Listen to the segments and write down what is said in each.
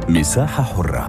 مساحة حرة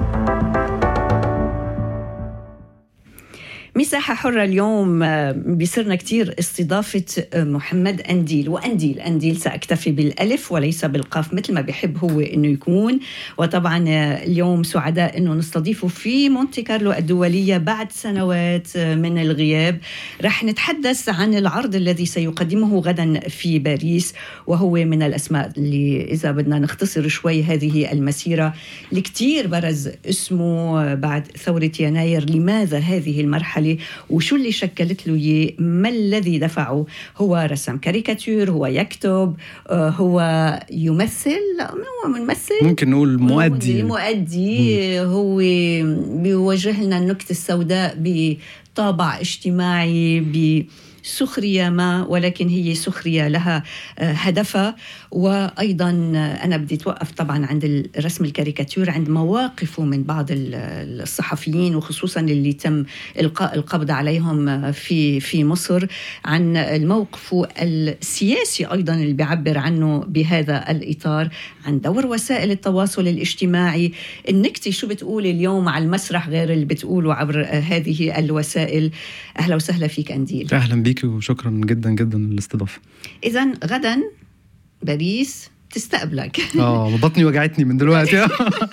مساحة حرة اليوم آه، بيصيرنا كتير استضافة آه، محمد أنديل وأنديل أنديل سأكتفي بالألف وليس بالقاف مثل ما بيحب هو أنه يكون وطبعا آه، اليوم سعداء أنه نستضيفه في مونتي كارلو الدولية بعد سنوات من الغياب رح نتحدث عن العرض الذي سيقدمه غدا في باريس وهو من الأسماء اللي إذا بدنا نختصر شوي هذه المسيرة لكتير برز اسمه بعد ثورة يناير لماذا هذه المرحلة وشو اللي شكلت له إياه ما الذي دفعه هو رسم كاريكاتير هو يكتب آه، هو يمثل لا هو ممثل ممكن نقول مؤدي مؤدي هو بيوجه لنا النكتة السوداء بطابع اجتماعي ب سخرية ما ولكن هي سخرية لها آه، هدفها وأيضا آه، أنا بدي أتوقف طبعا عند رسم الكاريكاتير عند مواقفه من بعض ال- الصحفيين وخصوصا اللي تم إلقاء القبض عليهم آه، في في مصر عن الموقف السياسي أيضا اللي بيعبر عنه بهذا الإطار عن دور وسائل التواصل الاجتماعي النكتة شو بتقول اليوم على المسرح غير اللي بتقوله عبر آه، هذه الوسائل أهلا وسهلا فيك أنديل اهلا بيكي وشكرا جدا جدا للاستضافه إذا غدا باريس تستقبلك اه بطني وجعتني من دلوقتي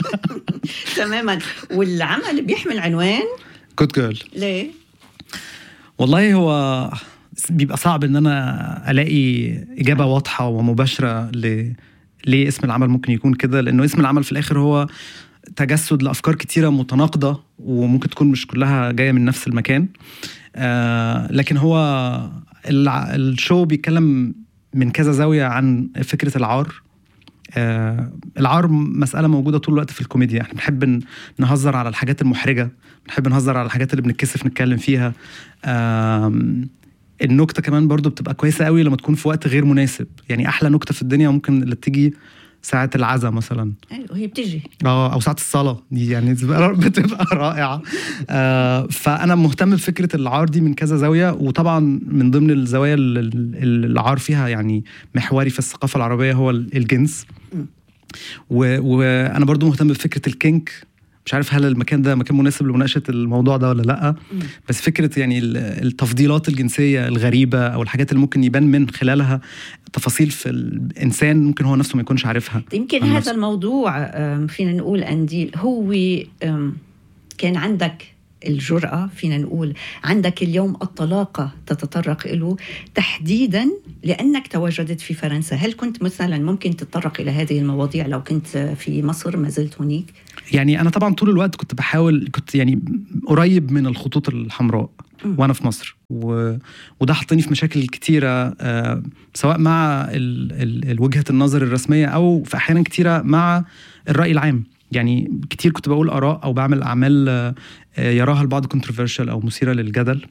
تماما والعمل بيحمل عنوان كود جيرل ليه؟ والله هو بيبقى صعب ان انا الاقي اجابه واضحه ومباشره ل ليه اسم العمل ممكن يكون كده لانه اسم العمل في الاخر هو تجسد لافكار كتيره متناقضه وممكن تكون مش كلها جايه من نفس المكان آه لكن هو الع- الشو بيتكلم من كذا زاويه عن فكره العار آه العار مسألة موجودة طول الوقت في الكوميديا احنا بنحب ن- نهزر على الحاجات المحرجة بنحب نهزر على الحاجات اللي بنتكسف نتكلم فيها آم، النكتة كمان برضو بتبقى كويسة قوي لما تكون في وقت غير مناسب يعني أحلى نكتة في الدنيا ممكن اللي تيجي ساعة العزا مثلا ايوه هي بتجي اه او ساعه الصلاه دي يعني بتبقى بتبقى رائعه آه فانا مهتم بفكره العار دي من كذا زاويه وطبعا من ضمن الزوايا اللي اللي العار فيها يعني محوري في الثقافه العربيه هو الجنس مم. و- وانا برضو مهتم بفكره الكينك مش عارف هل المكان ده مكان مناسب لمناقشه الموضوع ده ولا لا مم. بس فكره يعني ال- التفضيلات الجنسيه الغريبه او الحاجات اللي ممكن يبان من خلالها تفاصيل في الانسان ممكن هو نفسه ما يكونش عارفها يمكن عن هذا نفسه. الموضوع آم، فينا نقول أنديل هو آم، كان عندك الجرأة فينا نقول عندك اليوم الطلاقة تتطرق له تحديدا لأنك تواجدت في فرنسا هل كنت مثلا ممكن تتطرق إلى هذه المواضيع لو كنت في مصر ما زلت هناك يعني انا طبعا طول الوقت كنت بحاول كنت يعني قريب من الخطوط الحمراء مم. وانا في مصر و... وده حطني في مشاكل كتيره آه سواء مع ال... ال... ال- وجهه النظر الرسميه او في احيانا كتيره مع الراي العام يعني كتير كنت بقول اراء او بعمل اعمال آه، آه، يراها البعض كونتروفيرشال او مثيره للجدل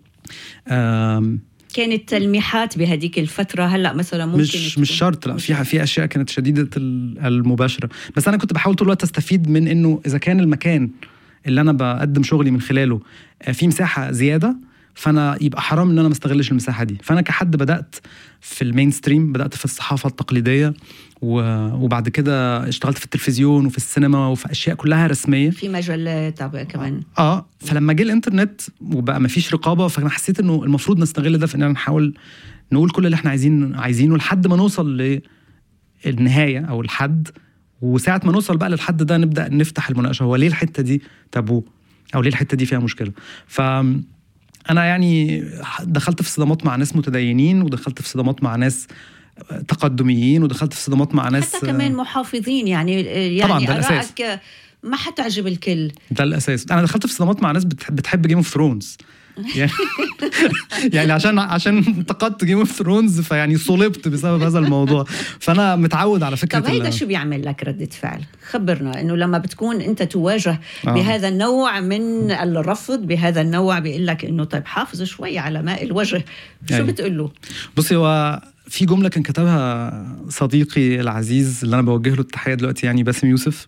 آم، كانت تلميحات بهذيك الفترة هلا مثلا ممكن مش مش تكون- شرط لا في في اشياء كانت شديده ال- المباشره بس انا كنت بحاول طول الوقت استفيد من انه اذا كان المكان اللي انا بقدم شغلي من خلاله آه، فيه مساحه زياده فانا يبقى حرام ان انا ما استغلش المساحه دي فانا كحد بدات في المين ستريم بدات في الصحافه التقليديه و- وبعد كده اشتغلت في التلفزيون وفي السينما وفي اشياء كلها رسميه في مجلات عب- كمان اه فلما جه الانترنت وبقى ما فيش رقابه فانا حسيت انه المفروض نستغل ده في اننا نحاول نقول كل اللي احنا عايزين عايزينه لحد ما نوصل للنهايه او الحد وساعه ما نوصل بقى للحد ده نبدا نفتح المناقشه هو ليه الحته دي تابو او ليه الحته دي فيها مشكله ف انا يعني دخلت في صدامات مع ناس متدينين ودخلت في صدامات مع ناس تقدميين ودخلت في صدامات مع ناس حتى كمان محافظين يعني يعني طبعاً ده الأساس. آرائك ما حتعجب الكل ده الاساس انا دخلت في صدامات مع ناس بتحب, بتحب جيم اوف ثرونز يعني يعني عشان عشان انتقدت جيم اوف ثرونز فيعني صلبت بسبب هذا الموضوع فانا متعود على فكره طب هيدا ال- شو بيعمل لك ردة فعل خبرنا انه لما بتكون انت تواجه آه. بهذا النوع من الرفض بهذا النوع بيقول لك انه طيب حافظ شوي على ماء الوجه شو أيوة. بتقول له بصي هو في جمله كان كتبها صديقي العزيز اللي انا بوجه له التحيه دلوقتي يعني باسم يوسف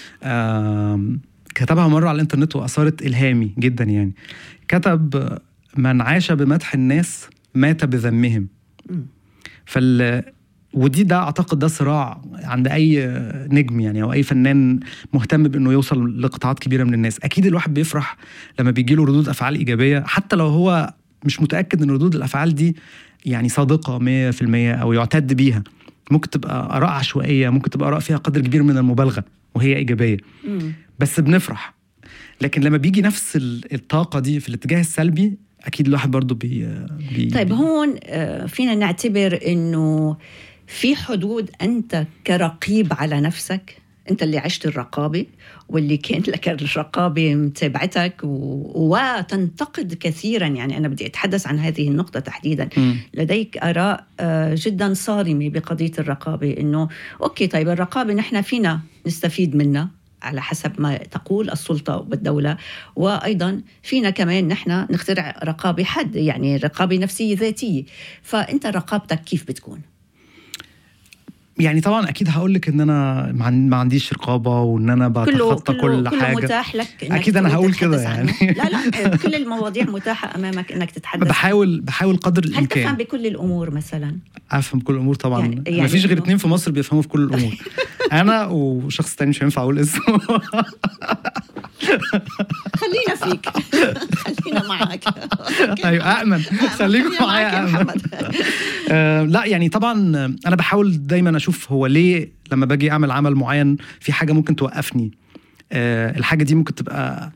آم، كتبها مره على الانترنت واثارت الهامي جدا يعني كتب من عاش بمدح الناس مات بذمهم مم. فال ودي ده اعتقد ده صراع عند اي نجم يعني او اي فنان مهتم بانه يوصل لقطاعات كبيره من الناس اكيد الواحد بيفرح لما بيجي له ردود افعال ايجابيه حتى لو هو مش متاكد ان ردود الافعال دي يعني صادقه 100% او يعتد بيها ممكن تبقى اراء عشوائيه ممكن تبقى اراء فيها قدر كبير من المبالغه وهي ايجابيه مم. بس بنفرح لكن لما بيجي نفس ال- الطاقه دي في الاتجاه السلبي اكيد الواحد برضو بي, بي طيب هون آه، فينا نعتبر انه في حدود انت كرقيب على نفسك انت اللي عشت الرقابه واللي كان لك الرقابه متابعتك و... وتنتقد كثيرا يعني انا بدي اتحدث عن هذه النقطه تحديدا مم. لديك اراء آه، جدا صارمه بقضيه الرقابه انه اوكي طيب الرقابه نحن فينا نستفيد منها على حسب ما تقول السلطه والدوله وايضا فينا كمان نحن نخترع رقابه حد يعني رقابه نفسيه ذاتيه فانت رقابتك كيف بتكون يعني طبعا اكيد هقول لك ان انا ما عن- ما عنديش رقابه وان انا كله بتخطى كله كل كله حاجه متاح لك إنك أكيد أنا تقول هقول كده تتحدث عنه. يعني. لا لا كل المواضيع متاحه امامك انك تتحدث بحاول بحاول قدر هل تفهم الامكان بكل الامور مثلا افهم كل الامور طبعا يعني- يعني يعني ما فيش غير إنه- اتنين في مصر بيفهموا في كل الامور انا وشخص تاني مش هينفع اقول اسمه خلينا فيك خلينا معك ايوه امن خليكم خلينا معايا معك يا امن محمد. آه، لا يعني طبعا آه، انا بحاول دايما اشوف هو ليه لما باجي اعمل عمل معين في حاجه ممكن توقفني آه، الحاجه دي ممكن تبقى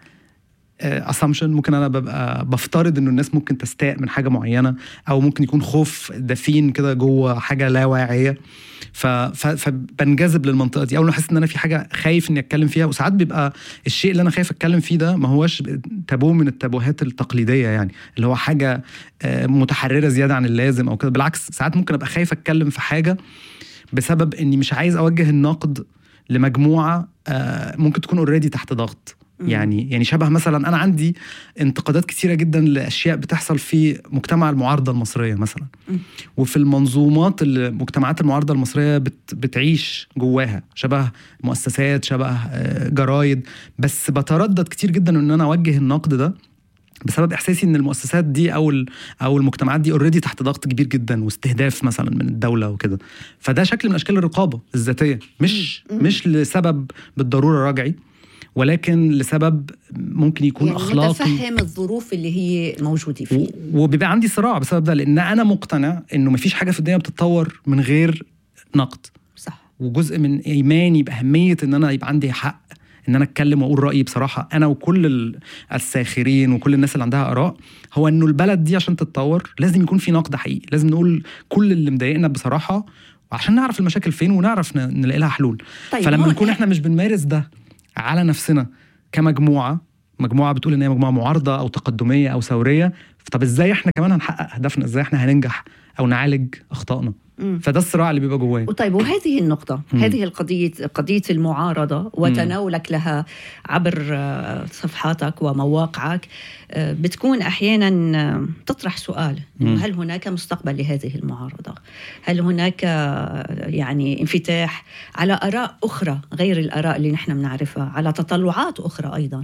اسامبشن ممكن انا ببقى بفترض انه الناس ممكن تستاء من حاجه معينه او ممكن يكون خوف دفين كده جوه حاجه لا واعيه ف... ف... فبنجذب للمنطقه دي اول ما احس ان انا في حاجه خايف اني اتكلم فيها وساعات بيبقى الشيء اللي انا خايف اتكلم فيه ده ما هوش تابوه من التابوهات التقليديه يعني اللي هو حاجه آه، متحرره زياده عن اللازم او كده بالعكس ساعات ممكن ابقى خايف اتكلم في حاجه بسبب اني مش عايز اوجه النقد لمجموعه آه، ممكن تكون اوريدي تحت ضغط مم. يعني يعني شبه مثلا انا عندي انتقادات كثيره جدا لاشياء بتحصل في مجتمع المعارضه المصريه مثلا مم. وفي المنظومات اللي مجتمعات المعارضه المصريه بت بتعيش جواها شبه مؤسسات شبه آه، جرايد بس بتردد كتير جدا ان انا اوجه النقد ده بسبب احساسي ان المؤسسات دي او ال- او المجتمعات دي اوريدي تحت ضغط كبير جدا واستهداف مثلا من الدوله وكده فده شكل من اشكال الرقابه الذاتيه مش مم. مش لسبب بالضروره رجعي ولكن لسبب ممكن يكون يعني اخلاقي متفهم الظروف اللي هي موجوده فيه و- وبيبقى عندي صراع بسبب ده لان انا مقتنع انه مفيش حاجه في الدنيا بتتطور من غير نقد صح وجزء من ايماني باهميه ان انا يبقى عندي حق ان انا اتكلم واقول رايي بصراحه انا وكل ال- الساخرين وكل الناس اللي عندها اراء هو انه البلد دي عشان تتطور لازم يكون في نقد حقيقي لازم نقول كل اللي مضايقنا بصراحه عشان نعرف المشاكل فين ونعرف ن- نلاقي لها حلول طيب فلما هون نكون احنا مش بنمارس ده على نفسنا كمجموعه مجموعه بتقول ان هي مجموعه معارضه او تقدميه او ثوريه طب ازاي احنا كمان هنحقق اهدافنا ازاي احنا هننجح او نعالج اخطائنا مم. فده الصراع اللي بيبقى جوايا وطيب وهذه النقطة مم. هذه القضية قضية المعارضة وتناولك لها عبر آه، صفحاتك ومواقعك آه، بتكون أحيانا آه، تطرح سؤال إنه مم. هل هناك مستقبل لهذه المعارضة هل هناك آه، يعني انفتاح على آراء أخرى غير الآراء اللي نحن بنعرفها على تطلعات أخرى أيضا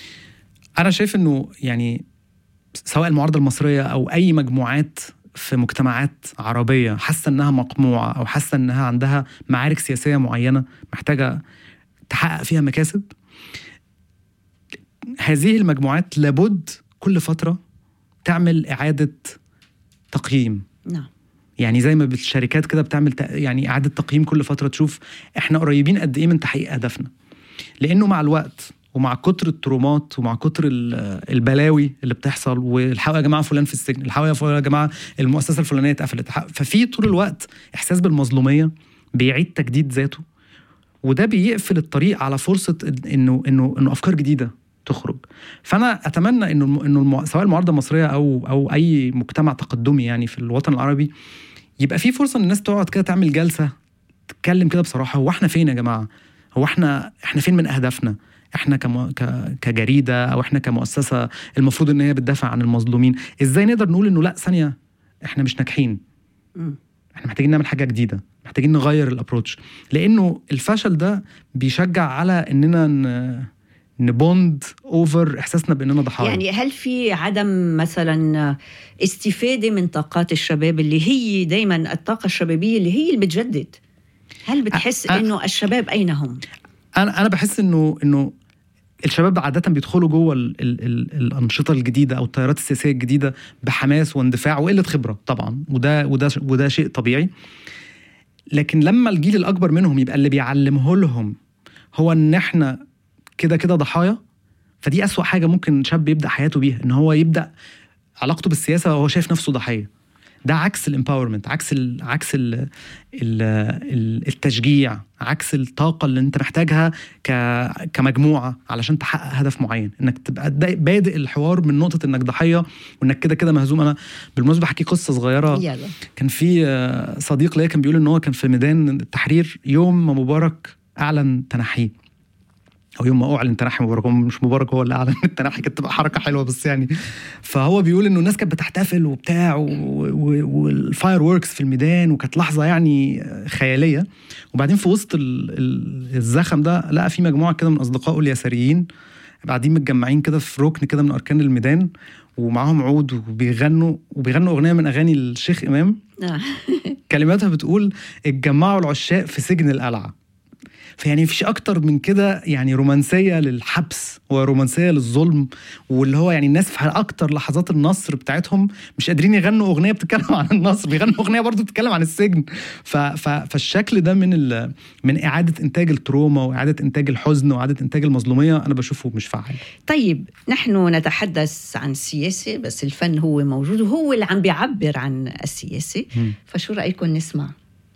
انا شايف انه يعني سواء المعارضه المصريه او اي مجموعات في مجتمعات عربيه حاسه انها مقموعه او حاسه انها عندها معارك سياسيه معينه محتاجه تحقق فيها مكاسب هذه المجموعات لابد كل فتره تعمل اعاده تقييم نعم يعني زي ما الشركات كده بتعمل تق- يعني اعاده تقييم كل فتره تشوف احنا قريبين قد ايه من تحقيق اهدافنا لانه مع الوقت ومع كتر الترومات ومع كتر ال- البلاوي اللي بتحصل والحقوا يا جماعه فلان في السجن الحقوا يا فلان يا جماعه المؤسسه الفلانيه اتقفلت الحقوا- ففي طول الوقت احساس بالمظلوميه بيعيد تجديد ذاته وده بيقفل الطريق على فرصه إن- انه انه انه افكار جديده تخرج فانا اتمنى انه الم- انه الم- سواء المعارضه المصريه او او اي مجتمع تقدمي يعني في الوطن العربي يبقى في فرصه ان الناس تقعد كده تعمل جلسه تتكلم كده بصراحه هو احنا فين يا جماعه هو احنا احنا فين من اهدافنا احنا كم... ك... كجريده او احنا كمؤسسه المفروض ان هي بتدافع عن المظلومين ازاي نقدر نقول انه لا ثانيه احنا مش ناجحين مم. احنا محتاجين نعمل حاجه جديده محتاجين نغير الابروتش لانه الفشل ده بيشجع على اننا ن... نبوند اوفر احساسنا باننا ضحايا يعني هل في عدم مثلا استفاده من طاقات الشباب اللي هي دائما الطاقه الشبابيه اللي هي اللي بتجدد هل بتحس أ- أ- انه الشباب اين هم انا انا بحس انه انه الشباب عادة بيدخلوا جوه ال ال ال الأنشطة الجديدة أو التيارات السياسية الجديدة بحماس واندفاع وقلة خبرة طبعا وده وده وده شيء طبيعي لكن لما الجيل الأكبر منهم يبقى اللي بيعلمه لهم هو إن إحنا كده كده ضحايا فدي أسوأ حاجة ممكن شاب يبدأ حياته بيها إن هو يبدأ علاقته بالسياسة وهو شايف نفسه ضحية ده عكس الامباورمنت عكس ال عكس ال ال ال التشجيع عكس الطاقه اللي انت محتاجها ك كمجموعه علشان تحقق هدف معين انك تبقى دا- بادئ الحوار من نقطه انك ضحيه وانك كده كده مهزوم انا بالمناسبه احكي قصه صغيره يلا كان في آه، صديق ليا كان بيقول ان هو كان في ميدان التحرير يوم ما مبارك اعلن تنحيه او يوم ما اعلن تنحي مبارك هو مش مبارك هو اللي اعلن التنحي كانت تبقى حركه حلوه بس يعني فهو بيقول انه الناس كانت بتحتفل وبتاع والفاير ووركس في الميدان وكانت لحظه يعني خياليه وبعدين في وسط ال- ال- الزخم ده لقى في مجموعه كده من اصدقائه اليساريين قاعدين متجمعين كده في ركن كده من اركان الميدان ومعاهم عود وبيغنوا وبيغنوا اغنيه من اغاني الشيخ امام آه. كلماتها بتقول اتجمعوا العشاق في سجن القلعه فيعني مفيش اكتر من كده يعني رومانسيه للحبس ورومانسيه للظلم واللي هو يعني الناس في اكتر لحظات النصر بتاعتهم مش قادرين يغنوا اغنيه بتتكلم عن النصر بيغنوا اغنيه برضو بتتكلم عن السجن ف ف فالشكل ده من ال من اعاده انتاج التروما واعاده انتاج الحزن واعاده انتاج المظلوميه انا بشوفه مش فعال طيب نحن نتحدث عن السياسة بس الفن هو موجود وهو اللي عم بيعبر عن السياسة مم. فشو رأيكم نسمع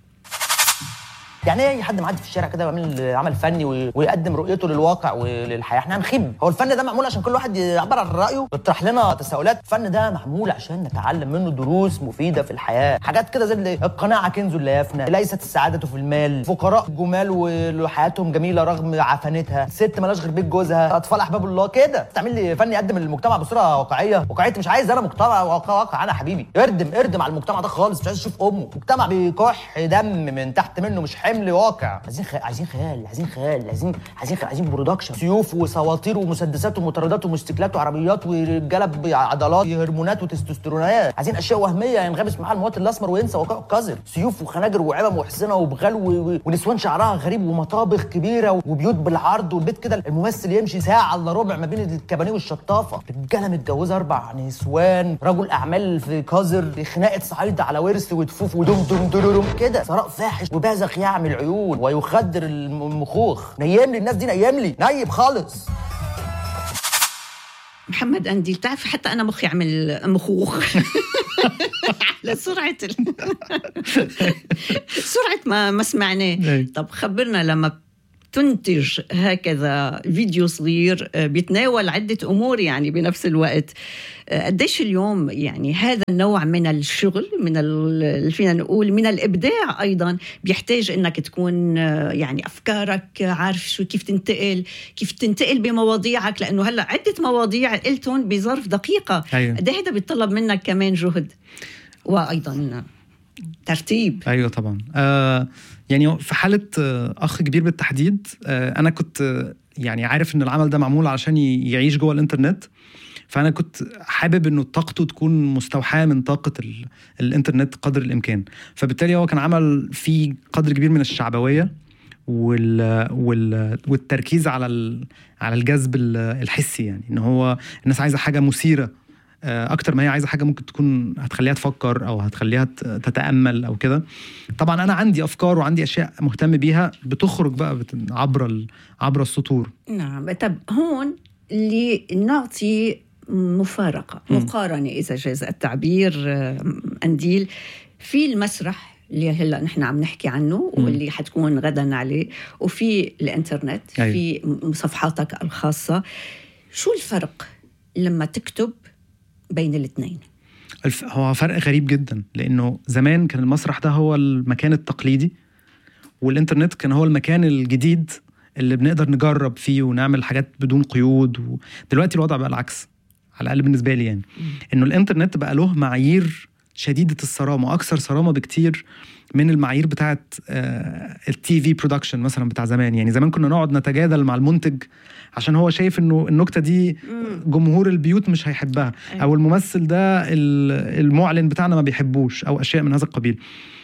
يعني ايه اي حد معدي في الشارع كده ويعمل عمل فني وي- ويقدم رؤيته للواقع وللحياه احنا هنخيب هو الفن ده معمول عشان كل واحد يعبر عن رايه ويطرح لنا تساؤلات الفن ده معمول عشان نتعلم منه دروس مفيده في الحياه حاجات كده زي اللي القناعه كنز لا يفنى ليست السعاده في المال فقراء جمال وحياتهم جميله رغم عفنتها ست ملاش غير بيت جوزها اطفال احباب الله كده تعمل لي فن يقدم للمجتمع بصوره واقعيه واقعيه مش عايز انا مجتمع واقع واقع انا حبيبي اردم اردم على المجتمع ده خالص مش عايز اشوف امه مجتمع بيكح دم من تحت منه مش حمل واقع عايزين خ... عايزين خيال عايزين خيال عايزين عايزين خيال. عايزين برودكشن سيوف وسواطير ومسدسات ومطاردات وموتوسيكلات وعربيات ورجاله بعضلات هرمونات وتستوستيرونات عايزين اشياء وهميه ينغمس معاها المواطن الاسمر وينسى واقعه القذر سيوف وخناجر وعمم وحصنه وبغال و... و... ونسوان شعرها غريب ومطابخ كبيره وبيوت بالعرض والبيت كده الممثل يمشي ساعه الا ربع ما بين الكبانيه والشطافه رجاله متجوزه اربع نسوان رجل اعمال في قذر في خناقه صعيد على ورث ودفوف ودم دم دم كده ثراء فاحش وبازخ يعمل عيون ويخدر المخوخ نيم لي الناس دي نيم لي نيب خالص محمد أندي بتعرف حتى أنا مخي عمل مخوخ على سرعة ال... سرعة ما ما سمعناه أي. طب خبرنا لما تنتج هكذا فيديو صغير آه، بيتناول عدة أمور يعني بنفس الوقت آه، قديش اليوم يعني هذا النوع من الشغل من ال- اللي فينا نقول من الإبداع أيضا بيحتاج أنك تكون آه، يعني أفكارك آه، عارف شو كيف تنتقل كيف تنتقل بمواضيعك لأنه هلا عدة مواضيع قلتهم بظرف دقيقة أيوة. قد إيه هذا بيتطلب منك كمان جهد وأيضا ترتيب ايوه طبعا آه يعني في حاله آه اخ كبير بالتحديد آه انا كنت آه يعني عارف ان العمل ده معمول علشان ي- يعيش جوه الانترنت فانا كنت حابب انه طاقته تكون مستوحاه من طاقه ال... الانترنت قدر الامكان فبالتالي هو كان عمل فيه قدر كبير من الشعبويه وال... وال... والتركيز على ال... على الجذب ال- الحسي يعني ان هو الناس عايزه حاجه مثيره آه، اكتر ما هي عايزه حاجه ممكن تكون هتخليها تفكر او هتخليها ت- تتامل او كده طبعا انا عندي افكار وعندي اشياء مهتم بيها بتخرج بقى بت... عبر ال... عبر السطور نعم طب هون اللي نعطي مفارقة مم. مقارنة إذا جاز التعبير آه، أنديل في المسرح اللي هلا نحن عم نحكي عنه مم. واللي حتكون غدا عليه وفي الانترنت أيوة. في م- صفحاتك الخاصة شو الفرق لما تكتب بين الاثنين الف... هو فرق غريب جدا لانه زمان كان المسرح ده هو المكان التقليدي والانترنت كان هو المكان الجديد اللي بنقدر نجرب فيه ونعمل حاجات بدون قيود ودلوقتي الوضع بقى العكس على الاقل بالنسبه لي يعني انه الانترنت بقى له معايير شديده الصرامه اكثر صرامه بكتير من المعايير بتاعت التي في برودكشن مثلا بتاع زمان يعني زمان كنا نقعد نتجادل مع المنتج عشان هو شايف انه النكته دي جمهور البيوت مش هيحبها أيوة. او الممثل ده ال- المعلن بتاعنا ما بيحبوش او اشياء من هذا القبيل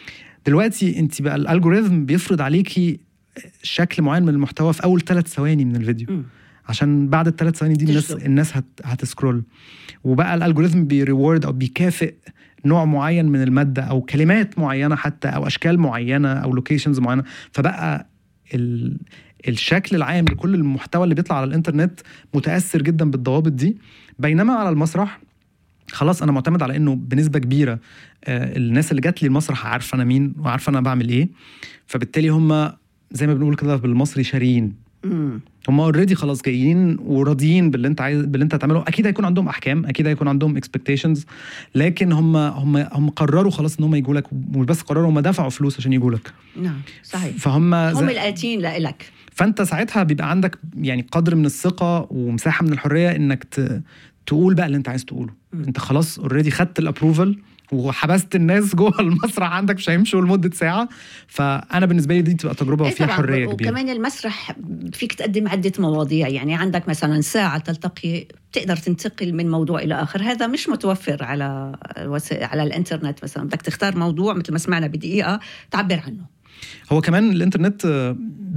دلوقتي انت بقى الالجوريثم بيفرض عليكي شكل معين من المحتوى في اول ثلاث ثواني من الفيديو مم. عشان بعد الثلاث ثواني دي الناس تجذب. الناس هت هتسكرول وبقى الالجوريثم بيريورد او بيكافئ نوع معين من الماده او كلمات معينه حتى او اشكال معينه او لوكيشنز معينه فبقى ال الشكل العام لكل المحتوى اللي بيطلع على الانترنت متاثر جدا بالضوابط دي بينما على المسرح خلاص انا معتمد على انه بنسبه كبيره آه، الناس اللي جات لي المسرح عارفه انا مين وعارفه انا بعمل ايه فبالتالي هم زي ما بنقول كده بالمصري شاريين مم. هم اوريدي خلاص جايين وراضيين باللي انت عايز باللي انت هتعمله اكيد هيكون عندهم احكام اكيد هيكون عندهم اكسبكتيشنز لكن هم هم هم قرروا خلاص ان هم يجوا لك مش بس قرروا هم دفعوا فلوس عشان يجوا لك نعم صحيح فهم هم زي الآتين لك فانت ساعتها بيبقى عندك يعني قدر من الثقه ومساحه من الحريه انك ت... تقول بقى اللي انت عايز تقوله مم. انت خلاص اوريدي خدت الابروفل وحبست الناس جوه المسرح عندك مش هيمشوا لمده ساعه فانا بالنسبه لي دي تبقى تجربه إيه فيها طبعاً، حريه و- كبيره وكمان المسرح فيك تقدم عدة مواضيع يعني عندك مثلا ساعة تلتقي تقدر تنتقل من موضوع إلى آخر هذا مش متوفر على الوسائل على الإنترنت مثلا بدك تختار موضوع مثل ما سمعنا بدقيقة تعبر عنه هو كمان الانترنت آه،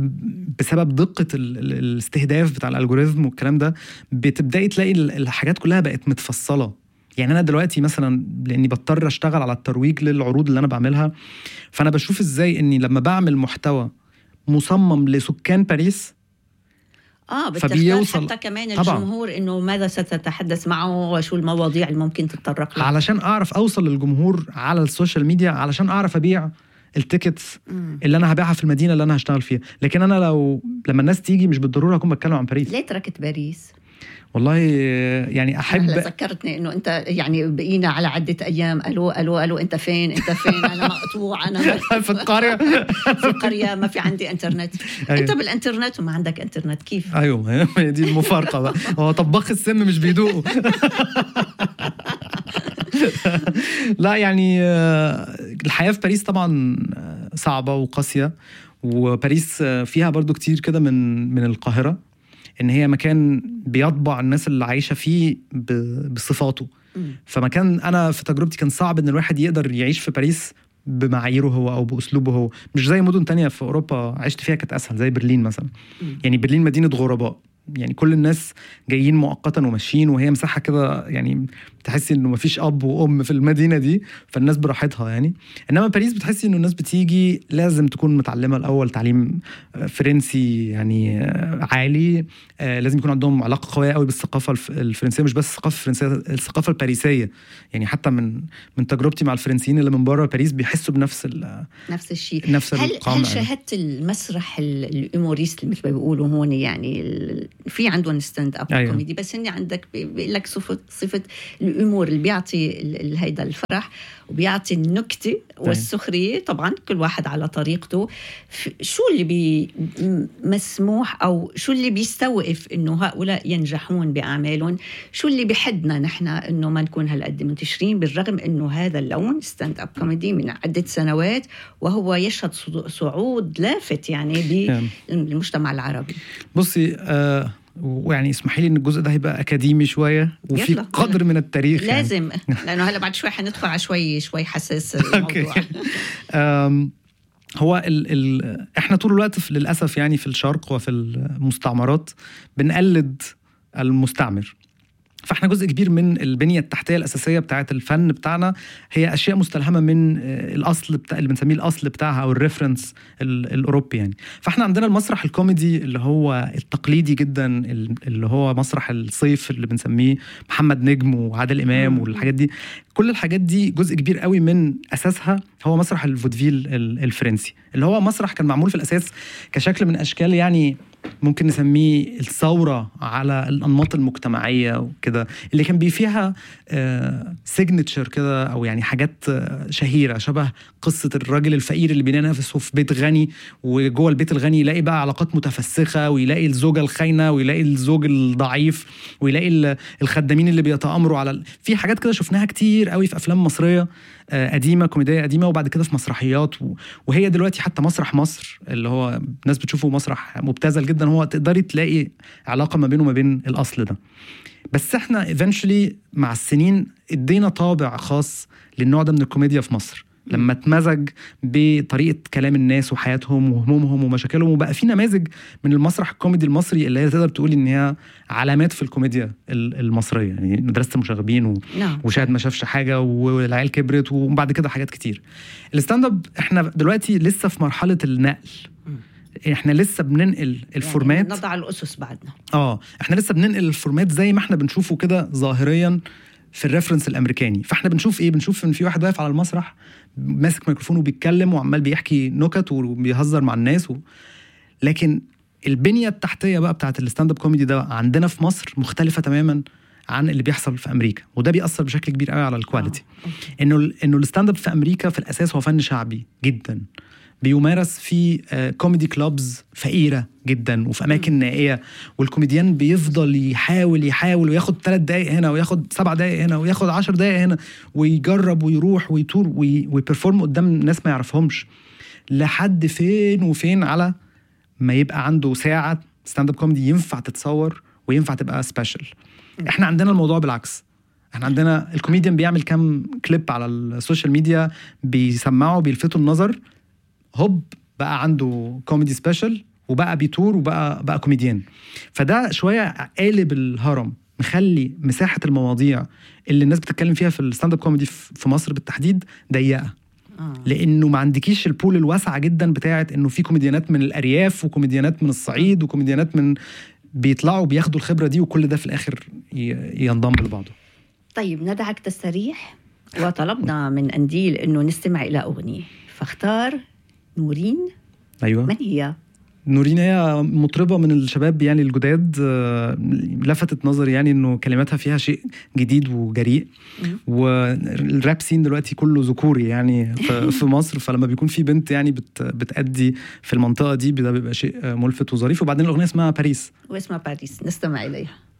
بسبب دقه ال- ال- الاستهداف بتاع الالجوريزم والكلام ده بتبداي تلاقي ال- الحاجات كلها بقت متفصله يعني انا دلوقتي مثلا لاني بضطر اشتغل على الترويج للعروض اللي انا بعملها فانا بشوف ازاي اني لما بعمل محتوى مصمم لسكان باريس اه بتختار فبيوصل- حتى كمان طبعاً. الجمهور انه ماذا ستتحدث معه وشو المواضيع اللي ممكن تتطرق لها علشان اعرف اوصل للجمهور على السوشيال ميديا علشان اعرف ابيع التيكتس مم. اللي انا هبيعها في المدينه اللي انا هشتغل فيها لكن انا لو لما الناس تيجي مش بالضروره اكون بتكلم عن باريس ليه تركت باريس؟ والله يعني هلا احب ذكرتني انه انت يعني بقينا على عده ايام الو الو الو انت فين انت فين انا مقطوع انا في القريه في القريه ما في عندي انترنت أيوة. انت بالانترنت وما عندك انترنت كيف ايوه هي دي المفارقه بقى هو طباخ السم مش بيدوقه لا يعني آه، الحياه في باريس طبعا آه، صعبه وقاسيه وباريس آه، فيها برضو كتير كده من من القاهره ان هي مكان بيطبع الناس اللي عايشه فيه ب- بصفاته مم. فمكان انا في تجربتي كان صعب ان الواحد يقدر يعيش في باريس بمعاييره هو او باسلوبه هو مش زي مدن تانية في اوروبا عشت فيها كانت اسهل زي برلين مثلا مم. يعني برلين مدينه غرباء يعني كل الناس جايين مؤقتا وماشيين وهي مساحه كده يعني بتحسي انه مفيش اب وام في المدينه دي فالناس براحتها يعني انما باريس بتحسي انه الناس بتيجي لازم تكون متعلمه الاول تعليم آه، فرنسي يعني آه، عالي آه، لازم يكون عندهم علاقه قويه قوي بالثقافه الف- الفرنسيه مش بس الثقافه الفرنسيه الثقافه الباريسيه يعني حتى من من تجربتي مع الفرنسيين اللي من بره باريس بيحسوا بنفس ال- نفس الشيء نفس هل القامه هل يعني. شاهدت المسرح ال- الهيوموريست مثل ما بيقولوا هون يعني ال- في عندهم ستاند اب أيوة. كوميدي بس هن عندك بي- بيقول لك صفه صفه الهيومور اللي بيعطي ال- ال- هيدا الفرح وبيعطي النكته والسخريه طبعا كل واحد على طريقته ف- شو اللي بي م- مسموح او شو اللي بيستوقف انه هؤلاء ينجحون باعمالهم شو اللي بحدنا نحن انه ما نكون هالقد منتشرين بالرغم انه هذا اللون ستاند اب كوميدي من عده سنوات وهو يشهد صعو- صعود لافت يعني يعني. بالمجتمع العربي بصي آه ويعني اسمحي لي ان الجزء ده هيبقى اكاديمي شويه وفي يلا. قدر من التاريخ يعني. لازم لانه هلا بعد شوي حندخل على شوي شوي حساس الموضوع أم، هو ال ال احنا طول الوقت في للاسف يعني في الشرق وفي المستعمرات بنقلد المستعمر فاحنا جزء كبير من البنيه التحتيه الاساسيه بتاعه الفن بتاعنا هي اشياء مستلهمه من آه، الاصل بتاع اللي بنسميه الاصل بتاعها او الريفرنس ال- الاوروبي يعني فاحنا عندنا المسرح الكوميدي اللي هو التقليدي جدا ال- اللي هو مسرح الصيف اللي بنسميه محمد نجم وعادل امام مم. والحاجات دي كل الحاجات دي جزء كبير قوي من اساسها هو مسرح الفودفيل ال- الفرنسي اللي هو مسرح كان معمول في الاساس كشكل من اشكال يعني ممكن نسميه الثورة على الأنماط المجتمعية وكده اللي كان بي فيها سيجنتشر كده أو يعني حاجات آه، شهيرة شبه قصة الراجل الفقير اللي بيلاقي نفسه في بيت غني وجوه البيت الغني يلاقي بقى علاقات متفسخة ويلاقي الزوجة الخاينة ويلاقي الزوج الضعيف ويلاقي ال- الخدامين اللي بيتآمروا على ال- في حاجات كده شفناها كتير قوي في أفلام مصرية آه، قديمة كوميدية قديمة وبعد كده في مسرحيات و- وهي دلوقتي حتى مسرح مصر اللي هو الناس بتشوفه مسرح مبتذل جدا هو تقدري تلاقي علاقه ما بينه وما بين الاصل ده بس احنا ايفنشولي مع السنين ادينا طابع خاص للنوع ده من الكوميديا في مصر لما اتمزج بطريقه كلام الناس وحياتهم وهمومهم ومشاكلهم وبقى في نماذج من المسرح الكوميدي المصري اللي هي تقدر تقول ان هي علامات في الكوميديا ال- المصريه يعني مدرسه المشاغبين و... نعم وشاهد ما شافش حاجه والعيال كبرت وبعد كده حاجات كتير الستاند اب احنا دلوقتي لسه في مرحله النقل احنا لسه بننقل الفورمات يعني نضع الاسس بعدنا اه احنا لسه بننقل الفورمات زي ما احنا بنشوفه كده ظاهريا في الريفرنس الامريكاني فاحنا بنشوف ايه بنشوف ان في واحد واقف على المسرح ماسك ميكروفون وبيتكلم وعمال بيحكي نكت وبيهزر مع الناس و... لكن البنيه التحتيه بقى بتاعت الستاند اب كوميدي ده عندنا في مصر مختلفه تماما عن اللي بيحصل في امريكا وده بيأثر بشكل كبير قوي على الكواليتي انه ال- انه الستاند اب في امريكا في الاساس هو فن شعبي جدا بيمارس في كوميدي كلوبز فقيره جدا وفي اماكن نائيه والكوميديان بيفضل يحاول يحاول وياخد ثلاث دقائق هنا وياخد سبع دقائق هنا وياخد عشر دقائق هنا ويجرب ويروح ويتور وي- ويبرفورم قدام ناس ما يعرفهمش لحد فين وفين على ما يبقى عنده ساعه ستاند اب كوميدي ينفع تتصور وينفع تبقى سبيشال احنا عندنا الموضوع بالعكس احنا عندنا الكوميديان بيعمل كام كليب على السوشيال ميديا بيسمعوا بيلفتوا النظر هوب بقى عنده كوميدي سبيشال وبقى بيتور وبقى بقى كوميديان فده شويه قالب الهرم مخلي مساحه المواضيع اللي الناس بتتكلم فيها في الستاند اب كوميدي في في مصر بالتحديد ضيقه آه. لانه ما عندكيش البول الواسعه جدا بتاعت انه في كوميديانات من الارياف وكوميديانات من الصعيد وكوميديانات من بيطلعوا بياخدوا الخبره دي وكل ده في الاخر ي- ينضم لبعضه طيب ندعك تستريح وطلبنا من أنديل أنه نستمع إلى أغنية فاختار نورين ايوه من هي؟ نورين هي مطربة من الشباب يعني الجداد آه، لفتت نظري يعني انه كلماتها فيها شيء جديد وجريء مم. والراب سين دلوقتي كله ذكوري يعني ف- في مصر فلما بيكون في بنت يعني بت بتأدي في المنطقة دي ده بيبقى شيء آه، ملفت وظريف وبعدين الأغنية اسمها باريس واسمها باريس نستمع إليها